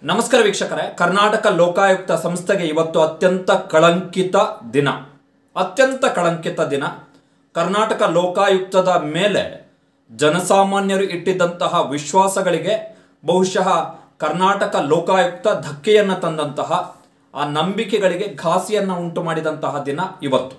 ನಮಸ್ಕಾರ ವೀಕ್ಷಕರೇ ಕರ್ನಾಟಕ ಲೋಕಾಯುಕ್ತ ಸಂಸ್ಥೆಗೆ ಇವತ್ತು ಅತ್ಯಂತ ಕಳಂಕಿತ ದಿನ ಅತ್ಯಂತ ಕಳಂಕಿತ ದಿನ ಕರ್ನಾಟಕ ಲೋಕಾಯುಕ್ತದ ಮೇಲೆ ಜನಸಾಮಾನ್ಯರು ಇಟ್ಟಿದ್ದಂತಹ ವಿಶ್ವಾಸಗಳಿಗೆ ಬಹುಶಃ ಕರ್ನಾಟಕ ಲೋಕಾಯುಕ್ತ ಧಕ್ಕೆಯನ್ನು ತಂದಂತಹ ಆ ನಂಬಿಕೆಗಳಿಗೆ ಘಾಸಿಯನ್ನು ಉಂಟು ಮಾಡಿದಂತಹ ದಿನ ಇವತ್ತು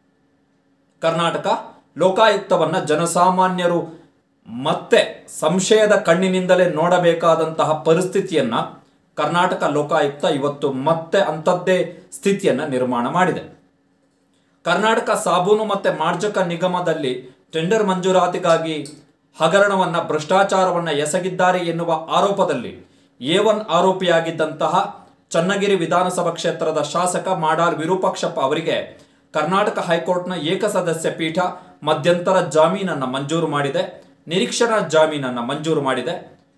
ಕರ್ನಾಟಕ ಲೋಕಾಯುಕ್ತವನ್ನ ಜನಸಾಮಾನ್ಯರು ಮತ್ತೆ ಸಂಶಯದ ಕಣ್ಣಿನಿಂದಲೇ ನೋಡಬೇಕಾದಂತಹ ಪರಿಸ್ಥಿತಿಯನ್ನ ಕರ್ನಾಟಕ ಲೋಕಾಯುಕ್ತ ಇವತ್ತು ಮತ್ತೆ ಅಂಥದ್ದೇ ಸ್ಥಿತಿಯನ್ನ ನಿರ್ಮಾಣ ಮಾಡಿದೆ ಕರ್ನಾಟಕ ಸಾಬೂನು ಮತ್ತೆ ಮಾರ್ಜಕ ನಿಗಮದಲ್ಲಿ ಟೆಂಡರ್ ಮಂಜೂರಾತಿಗಾಗಿ ಹಗರಣವನ್ನ ಭ್ರಷ್ಟಾಚಾರವನ್ನ ಎಸಗಿದ್ದಾರೆ ಎನ್ನುವ ಆರೋಪದಲ್ಲಿ ಎ ಒನ್ ಆರೋಪಿಯಾಗಿದ್ದಂತಹ ಚನ್ನಗಿರಿ ವಿಧಾನಸಭಾ ಕ್ಷೇತ್ರದ ಶಾಸಕ ಮಾಡಾಳ್ ವಿರೂಪಾಕ್ಷಪ್ಪ ಅವರಿಗೆ ಕರ್ನಾಟಕ ಹೈಕೋರ್ಟ್ನ ಏಕಸದಸ್ಯ ಪೀಠ ಮಧ್ಯಂತರ ಜಾಮೀನನ್ನು ಮಂಜೂರು ಮಾಡಿದೆ ನಿರೀಕ್ಷಣಾ ಜಾಮೀನನ್ನು ಮಂಜೂರು ಮಾಡಿದೆ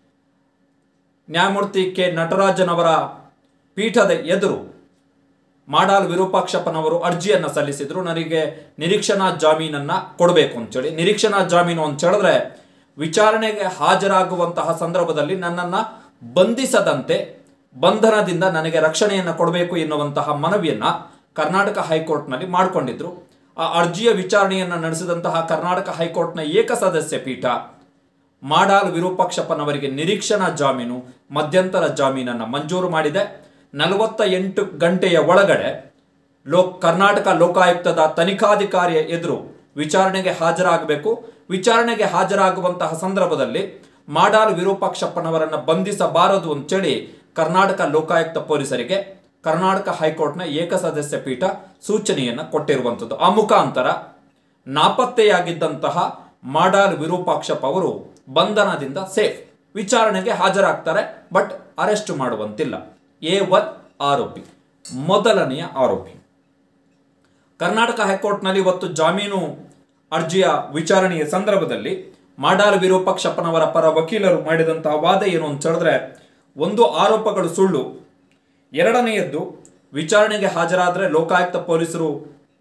ನ್ಯಾಯಮೂರ್ತಿ ಕೆ ನಟರಾಜನ್ ಅವರ ಪೀಠದ ಎದುರು ಮಾಡಾಳ್ ವಿರೂಪಾಕ್ಷಪ್ಪನವರು ಅರ್ಜಿಯನ್ನು ಸಲ್ಲಿಸಿದ್ರು ನನಗೆ ನಿರೀಕ್ಷಣಾ ಜಾಮೀನನ್ನ ಕೊಡಬೇಕು ಅಂತೇಳಿ ನಿರೀಕ್ಷಣಾ ಜಾಮೀನು ಅಂತ ಹೇಳಿದ್ರೆ ವಿಚಾರಣೆಗೆ ಹಾಜರಾಗುವಂತಹ ಸಂದರ್ಭದಲ್ಲಿ ನನ್ನನ್ನ ಬಂಧಿಸದಂತೆ ಬಂಧನದಿಂದ ನನಗೆ ರಕ್ಷಣೆಯನ್ನು ಕೊಡಬೇಕು ಎನ್ನುವಂತಹ ಮನವಿಯನ್ನ ಕರ್ನಾಟಕ ಹೈಕೋರ್ಟ್ನಲ್ಲಿ ಮಾಡಿಕೊಂಡಿದ್ರು ಆ ಅರ್ಜಿಯ ವಿಚಾರಣೆಯನ್ನು ನಡೆಸಿದಂತಹ ಕರ್ನಾಟಕ ಹೈಕೋರ್ಟ್ನ ಏಕಸದಸ್ಯ ಪೀಠ ಮಾಡಾಳ್ ವಿರೂಪಾಕ್ಷಪ್ಪನವರಿಗೆ ನಿರೀಕ್ಷಣಾ ಜಾಮೀನು ಮಧ್ಯಂತರ ಜಾಮೀನನ್ನು ಮಂಜೂರು ಮಾಡಿದೆ ನಲವತ್ತ ಎಂಟು ಗಂಟೆಯ ಒಳಗಡೆ ಲೋ ಕರ್ನಾಟಕ ಲೋಕಾಯುಕ್ತದ ತನಿಖಾಧಿಕಾರಿಯ ಎದುರು ವಿಚಾರಣೆಗೆ ಹಾಜರಾಗಬೇಕು ವಿಚಾರಣೆಗೆ ಹಾಜರಾಗುವಂತಹ ಸಂದರ್ಭದಲ್ಲಿ ಮಾಡಾಳ್ ವಿರೂಪಾಕ್ಷಪ್ಪನವರನ್ನು ಬಂಧಿಸಬಾರದು ಅಂತೇಳಿ ಕರ್ನಾಟಕ ಲೋಕಾಯುಕ್ತ ಪೊಲೀಸರಿಗೆ ಕರ್ನಾಟಕ ಹೈಕೋರ್ಟ್ನ ಏಕಸದಸ್ಯ ಪೀಠ ಸೂಚನೆಯನ್ನು ಕೊಟ್ಟಿರುವಂಥದ್ದು ಆ ಮುಖಾಂತರ ನಾಪತ್ತೆಯಾಗಿದ್ದಂತಹ ಮಾಡಾಳ್ ವಿರೂಪಾಕ್ಷಪ್ಪ ಅವರು ಬಂಧನದಿಂದ ಸೇಫ್ ವಿಚಾರಣೆಗೆ ಹಾಜರಾಗ್ತಾರೆ ಬಟ್ ಅರೆಸ್ಟ್ ಮಾಡುವಂತಿಲ್ಲ ಎ ಒನ್ ಆರೋಪಿ ಮೊದಲನೆಯ ಆರೋಪಿ ಕರ್ನಾಟಕ ಹೈಕೋರ್ಟ್ನಲ್ಲಿ ಇವತ್ತು ಜಾಮೀನು ಅರ್ಜಿಯ ವಿಚಾರಣೆಯ ಸಂದರ್ಭದಲ್ಲಿ ಮಾಡಾಳ್ ವಿರೂಪಾಕ್ಷಪ್ಪನವರ ಪರ ವಕೀಲರು ಮಾಡಿದಂತಹ ವಾದ ಏನು ಅಂತ ಹೇಳಿದ್ರೆ ಒಂದು ಆರೋಪಗಳು ಸುಳ್ಳು ಎರಡನೆಯದ್ದು ವಿಚಾರಣೆಗೆ ಹಾಜರಾದರೆ ಲೋಕಾಯುಕ್ತ ಪೊಲೀಸರು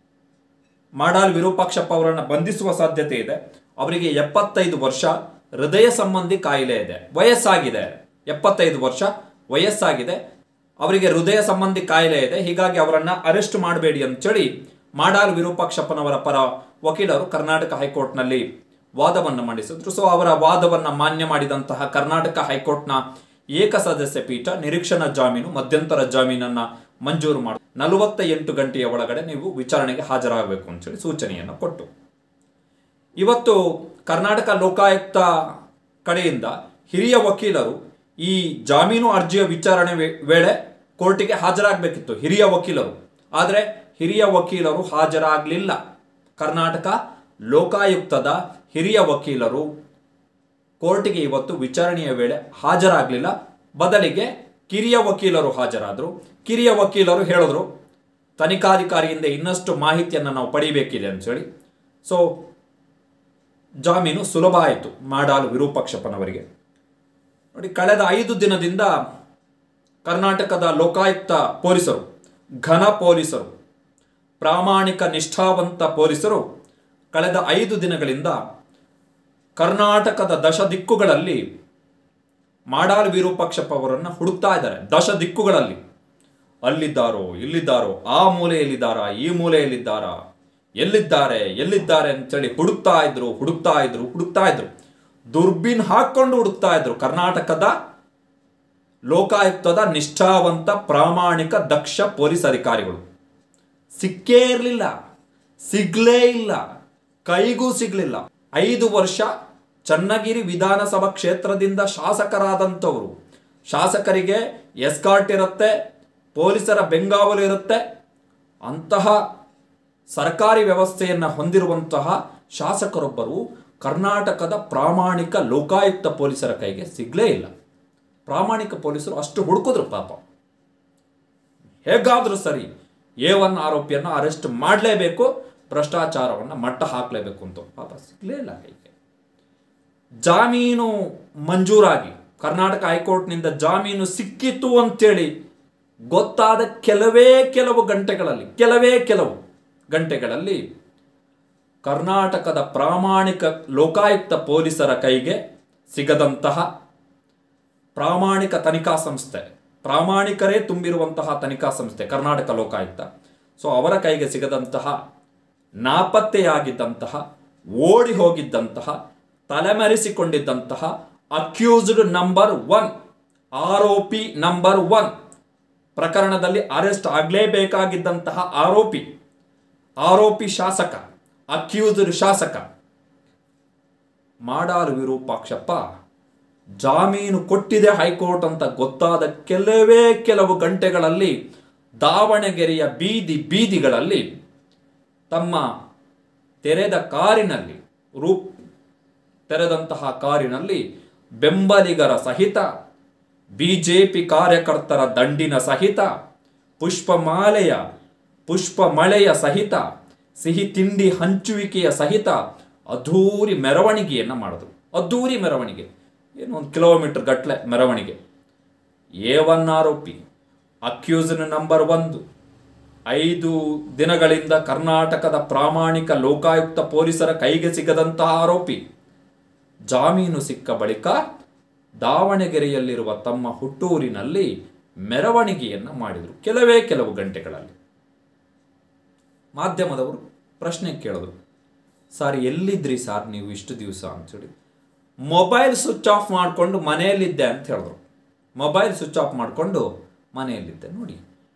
ಮಾಡಾಳ್ ವಿರೂಪಾಕ್ಷಪ್ಪ ಅವರನ್ನು ಬಂಧಿಸುವ ಸಾಧ್ಯತೆ ಇದೆ ಅವರಿಗೆ ಎಪ್ಪತ್ತೈದು ವರ್ಷ ಹೃದಯ ಸಂಬಂಧಿ ಕಾಯಿಲೆ ಇದೆ ವಯಸ್ಸಾಗಿದೆ ಎಪ್ಪತ್ತೈದು ವರ್ಷ ವಯಸ್ಸಾಗಿದೆ ಅವರಿಗೆ ಹೃದಯ ಸಂಬಂಧಿ ಕಾಯಿಲೆ ಇದೆ ಹೀಗಾಗಿ ಅವರನ್ನ ಅರೆಸ್ಟ್ ಮಾಡಬೇಡಿ ಅಂತೇಳಿ ಮಾಡಾಳ್ ವಿರೂಪಾಕ್ಷಪ್ಪನವರ ಪರ ವಕೀಲರು ಕರ್ನಾಟಕ ಹೈಕೋರ್ಟ್ನಲ್ಲಿ ವಾದವನ್ನು ಮಂಡಿಸಿದ್ರು ಸೊ ಅವರ ವಾದವನ್ನು ಮಾನ್ಯ ಮಾಡಿದಂತಹ ಕರ್ನಾಟಕ ಹೈಕೋರ್ಟ್ನ ಏಕಸದಸ್ಯ ಪೀಠ ನಿರೀಕ್ಷಣಾ ಜಾಮೀನು ಮಧ್ಯಂತರ ಜಾಮೀನನ್ನ ಮಂಜೂರು ಮಾಡಿ ನಲವತ್ತ ಎಂಟು ಗಂಟೆಯ ಒಳಗಡೆ ನೀವು ವಿಚಾರಣೆಗೆ ಹಾಜರಾಗಬೇಕು ಅಂತೇಳಿ ಸೂಚನೆಯನ್ನು ಕೊಟ್ಟು ಇವತ್ತು ಕರ್ನಾಟಕ ಲೋಕಾಯುಕ್ತ ಕಡೆಯಿಂದ ಹಿರಿಯ ವಕೀಲರು ಈ ಜಾಮೀನು ಅರ್ಜಿಯ ವಿಚಾರಣೆ ವೇ- ವೇಳೆ ಕೋರ್ಟಿಗೆ ಹಾಜರಾಗಬೇಕಿತ್ತು ಹಿರಿಯ ವಕೀಲರು ಆದರೆ ಹಿರಿಯ ವಕೀಲರು ಹಾಜರಾಗಲಿಲ್ಲ ಕರ್ನಾಟಕ ಲೋಕಾಯುಕ್ತದ ಹಿರಿಯ ವಕೀಲರು ಕೋರ್ಟಿಗೆ ಇವತ್ತು ವಿಚಾರಣೆಯ ವೇಳೆ ಹಾಜರಾಗಲಿಲ್ಲ ಬದಲಿಗೆ ಕಿರಿಯ ವಕೀಲರು ಹಾಜರಾದರು ಕಿರಿಯ ವಕೀಲರು ಹೇಳಿದ್ರು ತನಿಖಾಧಿಕಾರಿಯಿಂದ ಇನ್ನಷ್ಟು ಮಾಹಿತಿಯನ್ನು ನಾವು ಪಡಿಬೇಕಿದೆ ಅಂತೇಳಿ ಸೊ ಜಾಮೀನು ಸುಲಭ ಆಯಿತು ಮಾಡಾಳು ವಿರೂಪಾಕ್ಷಪ್ಪನವರಿಗೆ ನೋಡಿ ಕಳೆದ ಐದು ದಿನದಿಂದ ಕರ್ನಾಟಕದ ಲೋಕಾಯುಕ್ತ ಪೊಲೀಸರು ಘನ ಪೊಲೀಸರು ಪ್ರಾಮಾಣಿಕ ನಿಷ್ಠಾವಂತ ಪೊಲೀಸರು ಕಳೆದ ಐದು ದಿನಗಳಿಂದ ಕರ್ನಾಟಕದ ದಶ ದಿಕ್ಕುಗಳಲ್ಲಿ ಮಾಡಾಳ್ ವಿರೂಪಾಕ್ಷಪ್ಪ ಅವರನ್ನು ಹುಡುಕ್ತಾ ಇದ್ದಾರೆ ದಶ ದಿಕ್ಕುಗಳಲ್ಲಿ ಅಲ್ಲಿದ್ದಾರೋ ಇಲ್ಲಿದ್ದಾರೋ ಆ ಮೂಲೆಯಲ್ಲಿದ್ದಾರಾ ಈ ಮೂಲೆಯಲ್ಲಿದ್ದಾರಾ ಎಲ್ಲಿದ್ದಾರೆ ಎಲ್ಲಿದ್ದಾರೆ ಅಂತೇಳಿ ಹುಡುಕ್ತಾ ಇದ್ರು ಹುಡುಕ್ತಾ ಇದ್ರು ಹುಡುಕ್ತಾ ಇದ್ರು ದುರ್ಬಿನ್ ಹಾಕೊಂಡು ಹುಡುಕ್ತಾ ಇದ್ರು ಕರ್ನಾಟಕದ ಲೋಕಾಯುಕ್ತದ ನಿಷ್ಠಾವಂತ ಪ್ರಾಮಾಣಿಕ ದಕ್ಷ ಪೊಲೀಸ್ ಅಧಿಕಾರಿಗಳು ಸಿಕ್ಕೇ ಇರಲಿಲ್ಲ ಸಿಗ್ಲೇ ಇಲ್ಲ ಕೈಗೂ ಸಿಗ್ಲಿಲ್ಲ ಐದು ವರ್ಷ ಚನ್ನಗಿರಿ ವಿಧಾನಸಭಾ ಕ್ಷೇತ್ರದಿಂದ ಶಾಸಕರಾದಂಥವರು ಶಾಸಕರಿಗೆ ಎಸ್ಕಾರ್ಟ್ ಇರುತ್ತೆ ಪೊಲೀಸರ ಬೆಂಗಾವಲು ಇರುತ್ತೆ ಅಂತಹ ಸರ್ಕಾರಿ ವ್ಯವಸ್ಥೆಯನ್ನು ಹೊಂದಿರುವಂತಹ ಶಾಸಕರೊಬ್ಬರು ಕರ್ನಾಟಕದ ಪ್ರಾಮಾಣಿಕ ಲೋಕಾಯುಕ್ತ ಪೊಲೀಸರ ಕೈಗೆ ಸಿಗ್ಲೇ ಇಲ್ಲ ಪ್ರಾಮಾಣಿಕ ಪೊಲೀಸರು ಅಷ್ಟು ಹುಡುಕಿದ್ರು ಪಾಪ ಹೇಗಾದ್ರೂ ಸರಿ ಎ ಒನ್ ಆರೋಪಿಯನ್ನು ಅರೆಸ್ಟ್ ಮಾಡಲೇಬೇಕು ಭ್ರಷ್ಟಾಚಾರವನ್ನು ಮಟ್ಟ ಹಾಕಲೇಬೇಕು ಅಂತ ಪಾಪ ಸಿಗ್ಲೇ ಇಲ್ಲ ಕೈಗೆ ಜಾಮೀನು ಮಂಜೂರಾಗಿ ಕರ್ನಾಟಕ ಹೈಕೋರ್ಟ್ನಿಂದ ಜಾಮೀನು ಸಿಕ್ಕಿತು ಅಂತೇಳಿ ಗೊತ್ತಾದ ಕೆಲವೇ ಕೆಲವು ಗಂಟೆಗಳಲ್ಲಿ ಕೆಲವೇ ಕೆಲವು ಗಂಟೆಗಳಲ್ಲಿ ಕರ್ನಾಟಕದ ಪ್ರಾಮಾಣಿಕ ಲೋಕಾಯುಕ್ತ ಪೊಲೀಸರ ಕೈಗೆ ಸಿಗದಂತಹ ಪ್ರಾಮಾಣಿಕ ತನಿಖಾ ಸಂಸ್ಥೆ ಪ್ರಾಮಾಣಿಕರೇ ತುಂಬಿರುವಂತಹ ತನಿಖಾ ಸಂಸ್ಥೆ ಕರ್ನಾಟಕ ಲೋಕಾಯುಕ್ತ ಸೊ ಅವರ ಕೈಗೆ ಸಿಗದಂತಹ ನಾಪತ್ತೆಯಾಗಿದ್ದಂತಹ ಓಡಿ ಹೋಗಿದ್ದಂತಹ ತಲೆಮರೆಸಿಕೊಂಡಿದ್ದಂತಹ ಅಕ್ಯೂಸ್ಡ್ ನಂಬರ್ ಒನ್ ಆರೋಪಿ ನಂಬರ್ ಒನ್ ಪ್ರಕರಣದಲ್ಲಿ ಅರೆಸ್ಟ್ ಆಗಲೇಬೇಕಾಗಿದ್ದಂತಹ ಆರೋಪಿ ಆರೋಪಿ ಶಾಸಕ ಅಕ್ಯೂಸ್ಡ್ ಶಾಸಕ ಮಾಡಾಳು ವಿರೂಪಾಕ್ಷಪ್ಪ ಜಾಮೀನು ಕೊಟ್ಟಿದೆ ಹೈಕೋರ್ಟ್ ಅಂತ ಗೊತ್ತಾದ ಕೆಲವೇ ಕೆಲವು ಗಂಟೆಗಳಲ್ಲಿ ದಾವಣಗೆರೆಯ ಬೀದಿ ಬೀದಿಗಳಲ್ಲಿ ತಮ್ಮ ತೆರೆದ ಕಾರಿನಲ್ಲಿ ರೂಪ್ ತೆರೆದಂತಹ ಕಾರಿನಲ್ಲಿ ಬೆಂಬಲಿಗರ ಸಹಿತ ಬಿಜೆಪಿ ಕಾರ್ಯಕರ್ತರ ದಂಡಿನ ಸಹಿತ ಪುಷ್ಪಮಾಲೆಯ ಪುಷ್ಪಮಳೆಯ ಸಹಿತ ಸಿಹಿ ತಿಂಡಿ ಹಂಚುವಿಕೆಯ ಸಹಿತ ಅದ್ಧೂರಿ ಮೆರವಣಿಗೆಯನ್ನು ಮಾಡಿದ್ರು ಅದ್ಧೂರಿ ಮೆರವಣಿಗೆ ಏನು ಒಂದು ಕಿಲೋಮೀಟರ್ ಗಟ್ಟಲೆ ಮೆರವಣಿಗೆ ಎ ಒನ್ ಆರೋಪಿ ಅಕ್ಯೂಸ್ಡ್ ನಂಬರ್ ಒಂದು ಐದು ದಿನಗಳಿಂದ ಕರ್ನಾಟಕದ ಪ್ರಾಮಾಣಿಕ ಲೋಕಾಯುಕ್ತ ಪೊಲೀಸರ ಕೈಗೆ ಸಿಗದಂತಹ ಆರೋಪಿ ಜಾಮೀನು ಸಿಕ್ಕ ಬಳಿಕ ದಾವಣಗೆರೆಯಲ್ಲಿರುವ ತಮ್ಮ ಹುಟ್ಟೂರಿನಲ್ಲಿ ಮೆರವಣಿಗೆಯನ್ನು ಮಾಡಿದರು ಕೆಲವೇ ಕೆಲವು ಗಂಟೆಗಳಲ್ಲಿ ಮಾಧ್ಯಮದವರು ಪ್ರಶ್ನೆ ಕೇಳಿದ್ರು ಸರ್ ಎಲ್ಲಿದ್ರಿ ಸರ್ ನೀವು ಇಷ್ಟು ದಿವಸ ಅಂತೇಳಿ ಮೊಬೈಲ್ ಸ್ವಿಚ್ ಆಫ್ ಮಾಡಿಕೊಂಡು ಮನೆಯಲ್ಲಿದ್ದೆ ಅಂತ ಹೇಳಿದ್ರು ಮೊಬೈಲ್ ಸ್ವಿಚ್ ಆಫ್ ಮಾಡಿಕೊಂಡು ಮನೆಯಲ್ಲಿದ್ದೆ ನೋಡಿ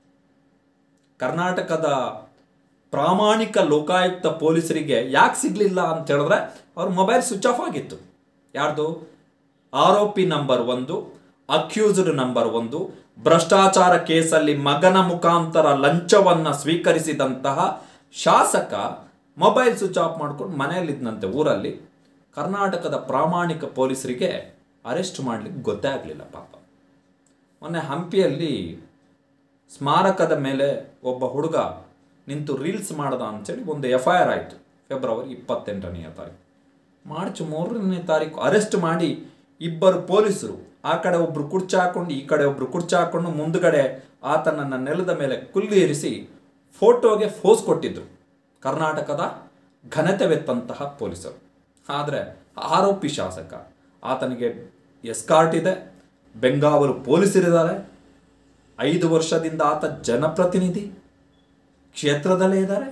ಕರ್ನಾಟಕದ ಪ್ರಾಮಾಣಿಕ ಲೋಕಾಯುಕ್ತ ಪೊಲೀಸರಿಗೆ ಯಾಕೆ ಸಿಗಲಿಲ್ಲ ಅಂತ ಹೇಳಿದ್ರೆ ಅವ್ರ ಮೊಬೈಲ್ ಸ್ವಿಚ್ ಆಫ್ ಆಗಿತ್ತು ಯಾರ್ದು ಆರೋಪಿ ನಂಬರ್ ಒಂದು ಅಕ್ಯೂಸ್ಡ್ ನಂಬರ್ ಒಂದು ಭ್ರಷ್ಟಾಚಾರ ಕೇಸಲ್ಲಿ ಮಗನ ಮುಖಾಂತರ ಲಂಚವನ್ನ ಸ್ವೀಕರಿಸಿದಂತಹ ಶಾಸಕ ಮೊಬೈಲ್ ಸ್ವಿಚ್ ಆಫ್ ಮಾಡ್ಕೊಂಡು ಮನೆಯಲ್ಲಿದ್ದಂತೆ ಊರಲ್ಲಿ ಕರ್ನಾಟಕದ ಪ್ರಾಮಾಣಿಕ ಪೊಲೀಸರಿಗೆ ಅರೆಸ್ಟ್ ಮಾಡಲಿಕ್ಕೆ ಗೊತ್ತೇ ಆಗಲಿಲ್ಲ ಪಾಪ ಮೊನ್ನೆ ಹಂಪಿಯಲ್ಲಿ ಸ್ಮಾರಕದ ಮೇಲೆ ಒಬ್ಬ ಹುಡುಗ ನಿಂತು ರೀಲ್ಸ್ ಮಾಡ್ದ ಅಂತೇಳಿ ಒಂದು ಎಫ್ ಐ ಆರ್ ಆಯಿತು ಫೆಬ್ರವರಿ ಇಪ್ಪತ್ತೆಂಟನೆಯ ತಾರೀಕು ಮಾರ್ಚ್ ಮೂರನೇ ತಾರೀಕು ಅರೆಸ್ಟ್ ಮಾಡಿ ಇಬ್ಬರು ಪೊಲೀಸರು ಆ ಕಡೆ ಒಬ್ರು ಕುರ್ಚಿ ಹಾಕೊಂಡು ಈ ಕಡೆ ಒಬ್ರು ಕುರ್ಚಿ ಹಾಕೊಂಡು ಮುಂದುಗಡೆ ಆತನನ್ನ ನೆಲದ ಮೇಲೆ ಕುಲ್ಲೇರಿಸಿ ಫೋಟೋಗೆ ಫೋಸ್ ಕೊಟ್ಟಿದ್ರು ಕರ್ನಾಟಕದ ಘನತೆವೆತ್ತಂತಹ ಪೊಲೀಸರು ಆದರೆ ಆರೋಪಿ ಶಾಸಕ ಆತನಿಗೆ ಎಸ್ಕಾರ್ಟ್ ಇದೆ ಬೆಂಗಾವಲು ಪೊಲೀಸರಿದ್ದಾರೆ ಐದು ವರ್ಷದಿಂದ ಆತ ಜನಪ್ರತಿನಿಧಿ ಕ್ಷೇತ್ರದಲ್ಲೇ ಇದ್ದಾರೆ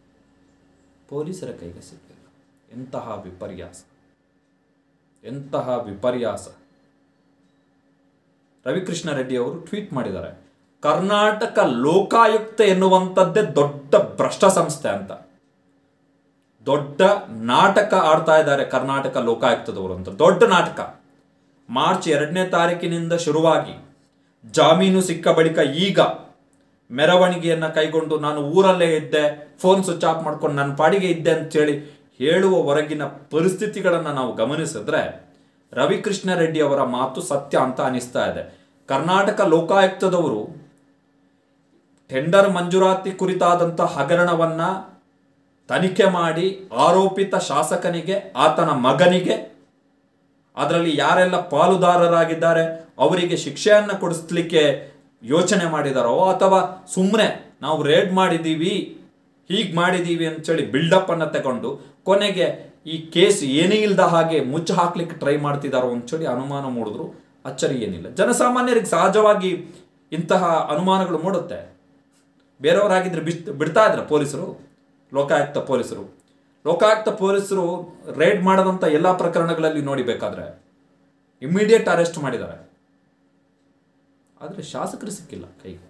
ಪೊಲೀಸರ ಕೈಗೆ ಸಿಗಲಿಲ್ಲ ಎಂತಹ ವಿಪರ್ಯಾಸ ಎಂತಹ ವಿಪರ್ಯಾಸ ರವಿಕೃಷ್ಣ ರೆಡ್ಡಿ ಅವರು ಟ್ವೀಟ್ ಮಾಡಿದ್ದಾರೆ ಕರ್ನಾಟಕ ಲೋಕಾಯುಕ್ತ ಎನ್ನುವಂಥದ್ದೇ ದೊಡ್ಡ ಭ್ರಷ್ಟ ಸಂಸ್ಥೆ ಅಂತ ದೊಡ್ಡ ನಾಟಕ ಆಡ್ತಾ ಇದ್ದಾರೆ ಕರ್ನಾಟಕ ಲೋಕಾಯುಕ್ತದವರು ಅಂತ ದೊಡ್ಡ ನಾಟಕ ಮಾರ್ಚ್ ಎರಡನೇ ತಾರೀಕಿನಿಂದ ಶುರುವಾಗಿ ಜಾಮೀನು ಸಿಕ್ಕ ಬಳಿಕ ಈಗ ಮೆರವಣಿಗೆಯನ್ನು ಕೈಗೊಂಡು ನಾನು ಊರಲ್ಲೇ ಇದ್ದೆ ಫೋನ್ ಸ್ವಿಚ್ ಆಫ್ ಮಾಡ್ಕೊಂಡು ನನ್ನ ಪಾಡಿಗೆ ಇದ್ದೆ ಅಂತೇಳಿ ಹೇಳುವ ಹೊರಗಿನ ಪರಿಸ್ಥಿತಿಗಳನ್ನು ನಾವು ಗಮನಿಸಿದ್ರೆ ರವಿಕೃಷ್ಣ ರೆಡ್ಡಿ ಅವರ ಮಾತು ಸತ್ಯ ಅಂತ ಅನಿಸ್ತಾ ಇದೆ ಕರ್ನಾಟಕ ಲೋಕಾಯುಕ್ತದವರು ಟೆಂಡರ್ ಮಂಜೂರಾತಿ ಕುರಿತಾದಂಥ ಹಗರಣವನ್ನ ತನಿಖೆ ಮಾಡಿ ಆರೋಪಿತ ಶಾಸಕನಿಗೆ ಆತನ ಮಗನಿಗೆ ಅದರಲ್ಲಿ ಯಾರೆಲ್ಲ ಪಾಲುದಾರರಾಗಿದ್ದಾರೆ ಅವರಿಗೆ ಶಿಕ್ಷೆಯನ್ನು ಕೊಡಿಸ್ಲಿಕ್ಕೆ ಯೋಚನೆ ಮಾಡಿದಾರೋ ಅಥವಾ ಸುಮ್ಮನೆ ನಾವು ರೇಡ್ ಮಾಡಿದ್ದೀವಿ ಹೀಗೆ ಮಾಡಿದ್ದೀವಿ ಅಂತೇಳಿ ಬಿಲ್ಡಪ್ ಅನ್ನು ತಗೊಂಡು ಕೊನೆಗೆ ಈ ಕೇಸ್ ಏನೇ ಇಲ್ಲದ ಹಾಗೆ ಮುಚ್ಚಿ ಹಾಕ್ಲಿಕ್ಕೆ ಟ್ರೈ ಮಾಡ್ತಿದ್ದಾರೋ ಅಂತೇಳಿ ಅನುಮಾನ ಮೂಡಿದ್ರು ಅಚ್ಚರಿ ಏನಿಲ್ಲ ಜನಸಾಮಾನ್ಯರಿಗೆ ಸಹಜವಾಗಿ ಇಂತಹ ಅನುಮಾನಗಳು ಮೂಡುತ್ತೆ ಬೇರೆಯವರಾಗಿದ್ರೆ ಬಿಡ್ ಬಿಡ್ತಾ ಇದ್ರ ಪೊಲೀಸರು ಲೋಕಾಯುಕ್ತ ಪೊಲೀಸರು ಲೋಕಾಯುಕ್ತ ಪೊಲೀಸರು ರೇಡ್ ಮಾಡದಂಥ ಎಲ್ಲ ಪ್ರಕರಣಗಳಲ್ಲಿ ನೋಡಿ ಬೇಕಾದ್ರೆ ಇಮ್ಮಿಡಿಯೇಟ್ ಅರೆಸ್ಟ್ ಮಾಡಿದ್ದಾರೆ ಆದರೆ ಶಾಸಕರು ಸಿಕ್ಕಿಲ್ಲ ಕೈಗೆ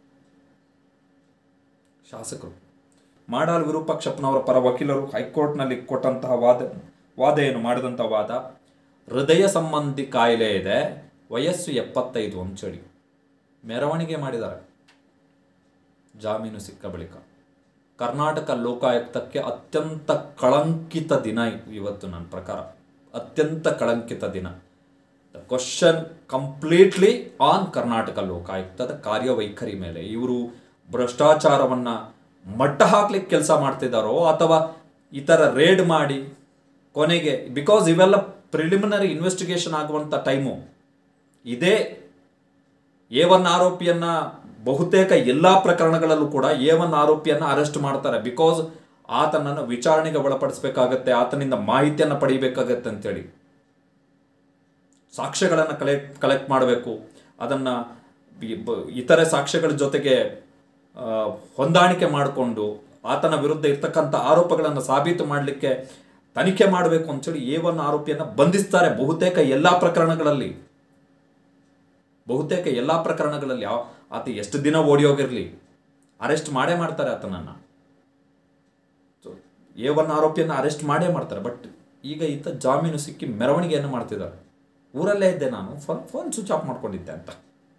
ಶಾಸಕರು ಮಾಡಾಳ್ ವಿರೂಪಾಕ್ಷಪ್ಪನವರ ಪರ ವಕೀಲರು ಹೈಕೋರ್ಟ್ನಲ್ಲಿ ಕೊಟ್ಟಂತಹ ವಾದ ವಾದ ಏನು ಮಾಡಿದಂಥ ವಾದ ಹೃದಯ ಸಂಬಂಧಿ ಕಾಯಿಲೆ ಇದೆ ವಯಸ್ಸು ಎಪ್ಪತ್ತೈದು ಅಂತೇಳಿ ಮೆರವಣಿಗೆ ಮಾಡಿದ್ದಾರೆ ಜಾಮೀನು ಸಿಕ್ಕ ಬಳಿಕ ಕರ್ನಾಟಕ ಲೋಕಾಯುಕ್ತಕ್ಕೆ ಅತ್ಯಂತ ಕಳಂಕಿತ ದಿನ ಇವತ್ತು ನನ್ನ ಪ್ರಕಾರ ಅತ್ಯಂತ ಕಳಂಕಿತ ದಿನ the question completely on Karnataka ಲೋಕಾಯುಕ್ತದ ಕಾರ್ಯವೈಖರಿ ಮೇಲೆ ಇವರು ಭ್ರಷ್ಟಾಚಾರವನ್ನು ಮಟ್ಟ ಹಾಕ್ಲಿಕ್ಕೆ ಕೆಲಸ ಮಾಡ್ತಿದ್ದಾರೋ ಅಥವಾ ಈ ಥರ ರೇಡ್ ಮಾಡಿ ಕೊನೆಗೆ ಬಿಕಾಸ್ ಇವೆಲ್ಲ ಪ್ರಿಲಿಮಿನರಿ ಇನ್ವೆಸ್ಟಿಗೇಷನ್ ಆಗುವಂಥ ಟೈಮು ಇದೇ ಎ ಒನ್ ಆರೋಪಿಯನ್ನ ಬಹುತೇಕ ಎಲ್ಲ ಪ್ರಕರಣಗಳಲ್ಲೂ ಕೂಡ ಎ ಒನ್ ಆರೋಪಿಯನ್ನ ಅರೆಸ್ಟ್ ಮಾಡ್ತಾರೆ ಬಿಕಾಸ್ ಆತನನ್ನು ವಿಚಾರಣೆಗೆ ಒಳಪಡಿಸಬೇಕಾಗತ್ತೆ ಆತನಿಂದ ಮಾಹಿತಿಯನ್ನು ಪಡಿಬೇಕಾಗತ್ತೆ ಅಂತೇಳಿ ಸಾಕ್ಷ್ಯಗಳನ್ನು ಕಲೆಕ್ಟ್ ಕಲೆಕ್ಟ್ ಮಾಡಬೇಕು ಅದನ್ನು ಬಿ- ಬ- ಇತರೆ ಸಾಕ್ಷ್ಯಗಳ ಜೊತೆಗೆ ಆ, ಹೊಂದಾಣಿಕೆ ಮಾಡಿಕೊಂಡು ಆತನ ವಿರುದ್ಧ ಇರ್ತಕ್ಕಂಥ ಆರೋಪಗಳನ್ನು ಸಾಬೀತು ಮಾಡಲಿಕ್ಕೆ ತನಿಖೆ ಮಾಡಬೇಕು ಅಂತೇಳಿ ಎ ಒನ್ ಆರೋಪಿಯನ್ನು ಬಂಧಿಸ್ತಾರೆ ಬಹುತೇಕ ಎಲ್ಲ ಪ್ರಕರಣಗಳಲ್ಲಿ ಬಹುತೇಕ ಎಲ್ಲ ಪ್ರಕರಣಗಳಲ್ಲಿ ಯಾವ ಆತ ಎಷ್ಟು ದಿನ ಓಡಿ ಹೋಗಿರಲಿ ಅರೆಸ್ಟ್ ಮಾಡೇ ಮಾಡ್ತಾರೆ ಆತನನ್ನು ಸೊ ಎ ಒನ್ ಆರೋಪಿಯನ್ನು ಅರೆಸ್ಟ್ ಮಾಡೇ ಮಾಡ್ತಾರೆ ಬಟ್ ಈಗ ಈತ ಜಾಮೀನು ಸಿಕ್ಕಿ ಮೆರವಣಿಗೆಯನ್ನು ಮಾಡ್ತಿದ್ದಾರೆ ಊರಲ್ಲೇ ಇದ್ದೆ ನಾನು ಫೋನ್ ಫೋನ್ ಸ್ವಿಚ್ ಆಫ್ ಮಾಡ್ಕೊಂಡಿದ್ದೆ ಅಂತ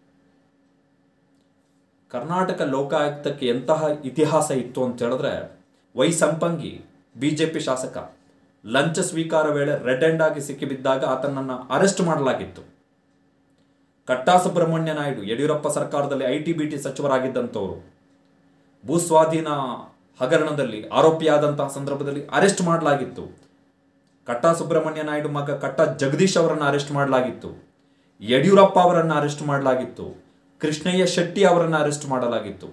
ಕರ್ನಾಟಕ ಲೋಕಾಯುಕ್ತಕ್ಕೆ ಎಂತಹ ಇತಿಹಾಸ ಇತ್ತು ಅಂತ ಹೇಳಿದ್ರೆ ವೈ ಸಂಪಂಗಿ ಬಿಜೆಪಿ ಶಾಸಕ ಲಂಚ ಸ್ವೀಕಾರ ವೇಳೆ ರೆಡ್ ಹ್ಯಾಂಡ್ ಆಗಿ ಸಿಕ್ಕಿಬಿದ್ದಾಗ ಆತನನ್ನು ಅರೆಸ್ಟ್ ಮಾಡಲಾಗಿತ್ತು ಕಟ್ಟಾ ಸುಬ್ರಹ್ಮಣ್ಯ ನಾಯ್ಡು ಯಡಿಯೂರಪ್ಪ ಸರ್ಕಾರದಲ್ಲಿ ಐ ಟಿ ಬಿ ಟಿ ಸಚಿವರಾಗಿದ್ದಂಥವರು ಭೂಸ್ವಾಧೀನ ಹಗರಣದಲ್ಲಿ ಆರೋಪಿಯಾದಂತಹ ಸಂದರ್ಭದಲ್ಲಿ ಅರೆಸ್ಟ್ ಮಾಡಲಾಗಿತ್ತು ಕಟ್ಟಾ ಸುಬ್ರಹ್ಮಣ್ಯ ನಾಯ್ಡು ಮಗ ಕಟ್ಟಾ ಜಗದೀಶ್ ಅವರನ್ನು ಅರೆಸ್ಟ್ ಮಾಡಲಾಗಿತ್ತು ಯಡಿಯೂರಪ್ಪ ಅವರನ್ನು ಅರೆಸ್ಟ್ ಮಾಡಲಾಗಿತ್ತು ಕೃಷ್ಣಯ್ಯ ಶೆಟ್ಟಿ ಅವರನ್ನು ಅರೆಸ್ಟ್ ಮಾಡಲಾಗಿತ್ತು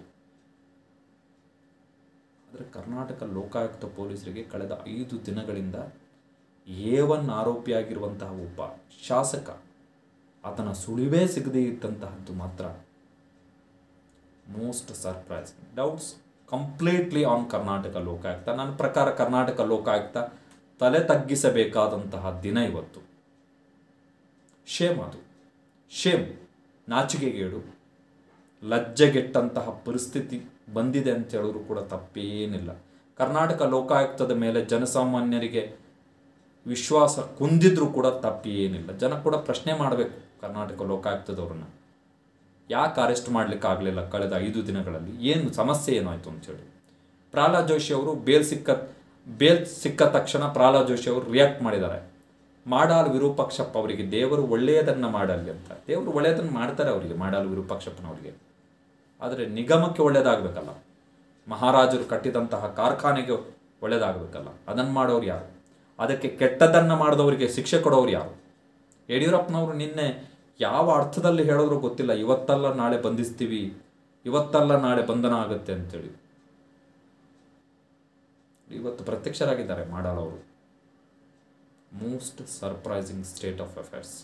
ಆದರೆ ಕರ್ನಾಟಕ ಲೋಕಾಯುಕ್ತ ಪೊಲೀಸರಿಗೆ ಕಳೆದ ಐದು ದಿನಗಳಿಂದ ಎ ಒನ್ ಆರೋಪಿಯಾಗಿರುವಂತಹ ಒಬ್ಬ ಶಾಸಕ ಆತನ ಸುಳಿವೇ ಸಿಗದೇ ಇದ್ದಂತಹದ್ದು ಮಾತ್ರ most surprising doubts completely on Karnataka Lokayukta ನನ್ನ ಪ್ರಕಾರ ಕರ್ನಾಟಕ ಲೋಕಾಯುಕ್ತ ತಲೆ ತಗ್ಗಿಸಬೇಕಾದಂತಹ ದಿನ ಇವತ್ತು ಶೇಮ್ ಅದು ಶೇಮ್ ನಾಚಿಕೆಗೇಡು ಲಜ್ಜೆಗೆಟ್ಟಂತಹ ಪರಿಸ್ಥಿತಿ ಬಂದಿದೆ ಅಂತ ಹೇಳಿದ್ರು ಕೂಡ ತಪ್ಪೇನಿಲ್ಲ ಕರ್ನಾಟಕ ಲೋಕಾಯುಕ್ತದ ಮೇಲೆ ಜನಸಾಮಾನ್ಯರಿಗೆ ವಿಶ್ವಾಸ ಕುಂದಿದ್ರೂ ಕೂಡ ತಪ್ಪೇನಿಲ್ಲ ಜನ ಕೂಡ ಪ್ರಶ್ನೆ ಮಾಡಬೇಕು ಕರ್ನಾಟಕ ಲೋಕಾಯುಕ್ತದವ್ರನ್ನ ಯಾಕೆ ಅರೆಸ್ಟ್ ಮಾಡ್ಲಿಕ್ಕೆ ಆಗಲಿಲ್ಲ ಕಳೆದ ಐದು ದಿನಗಳಲ್ಲಿ ಏನು ಸಮಸ್ಯೆ ಏನಾಯ್ತು ಅಂತೇಳಿ ಪ್ರಹ್ಲಾದ್ ಜೋಶಿ ಅವರು ಬೇಲ್ ಸಿಕ್ಕ ಬೇಲ್ ಸಿಕ್ಕ ತಕ್ಷಣ ಪ್ರಹ್ಲಾದ್ ಜೋಶಿ ಅವರು ರಿಯಾಕ್ಟ್ ಮಾಡಿದ್ದಾರೆ ಮಾಡಾಲ್ ವಿರೂಪಾಕ್ಷಪ್ಪ ಅವರಿಗೆ ದೇವರು ಒಳ್ಳೆಯದನ್ನ ಮಾಡಲಿ ಅಂತ ದೇವರು ಒಳ್ಳೆಯದನ್ನು ಮಾಡ್ತಾರೆ ಅವರಿಗೆ ಮಾಡಾಲ್ ವಿರೂಪಾಕ್ಷಪ್ಪನವರಿಗೆ ಆದರೆ ನಿಗಮಕ್ಕೆ ಒಳ್ಳೇದಾಗಬೇಕಲ್ಲ ಮಹಾರಾಜರು ಕಟ್ಟಿದಂತಹ ಕಾರ್ಖಾನೆಗೆ ಒಳ್ಳೇದಾಗಬೇಕಲ್ಲ ಅದನ್ನು ಮಾಡೋರು ಯಾರು ಅದಕ್ಕೆ ಕೆಟ್ಟದನ್ನು ಮಾಡಿದವರಿಗೆ ಶಿಕ್ಷೆ ಕೊಡೋರು ಯಾರು ಯಡಿಯೂರಪ್ಪನವರು ನಿನ್ನೆ ಯಾವ ಅರ್ಥದಲ್ಲಿ ಹೇಳಿದ್ರು ಗೊತ್ತಿಲ್ಲ ಇವತ್ತಲ್ಲ ನಾಳೆ ಬಂಧಿಸ್ತೀವಿ ಇವತ್ತಲ್ಲ ನಾಳೆ ಬಂಧನ ಆಗುತ್ತೆ ಅಂತೇಳಿ ಇವತ್ತು ಪ್ರತ್ಯಕ್ಷರಾಗಿದ್ದಾರೆ ಮಾಡಾಳವರು most surprising state of affairs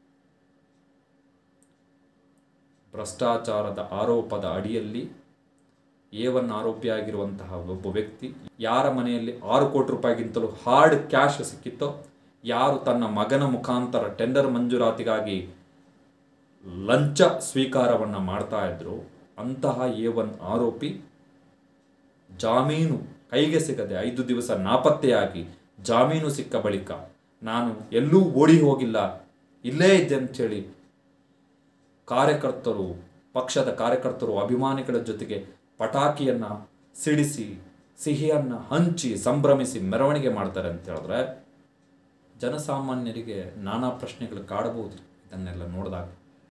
ಭ್ರಷ್ಟಾಚಾರದ ಆರೋಪದ ಅಡಿಯಲ್ಲಿ ಎ ಒನ್ ಆರೋಪಿಯಾಗಿರುವಂತಹ ಒಬ್ಬ ವ್ಯಕ್ತಿ ಯಾರ ಮನೆಯಲ್ಲಿ ಆರು ಕೋಟಿ ರೂಪಾಯಿಗಿಂತಲೂ ಹಾರ್ಡ್ ಕ್ಯಾಶ್ ಸಿಕ್ಕಿತ್ತೋ ಯಾರು ತನ್ನ ಮಗನ ಮುಖಾಂತರ ಟೆಂಡರ್ ಮಂಜೂರಾತಿಗಾಗಿ ಲಂಚ ಸ್ವೀಕಾರವನ್ನು ಮಾಡ್ತಾ ಇದ್ರು ಅಂತಹ ಎ ಒನ್ ಆರೋಪಿ ಜಾಮೀನು ಕೈಗೆ ಸಿಗದೆ ಐದು ದಿವಸ ನಾಪತ್ತೆಯಾಗಿ ಜಾಮೀನು ಸಿಕ್ಕ ಬಳಿಕ ನಾನು ಎಲ್ಲೂ ಓಡಿ ಹೋಗಿಲ್ಲ ಇಲ್ಲೇ ಇದ್ದೆ ಅಂಥೇಳಿ ಕಾರ್ಯಕರ್ತರು ಪಕ್ಷದ ಕಾರ್ಯಕರ್ತರು ಅಭಿಮಾನಿಗಳ ಜೊತೆಗೆ ಪಟಾಕಿಯನ್ನು ಸಿಡಿಸಿ ಸಿಹಿಯನ್ನು ಹಂಚಿ ಸಂಭ್ರಮಿಸಿ ಮೆರವಣಿಗೆ ಮಾಡ್ತಾರೆ ಅಂತ ಹೇಳಿದ್ರೆ ಜನಸಾಮಾನ್ಯರಿಗೆ ನಾನಾ ಪ್ರಶ್ನೆಗಳು ಕಾಡಬಹುದು ಇದನ್ನೆಲ್ಲ ನೋಡಿದಾಗ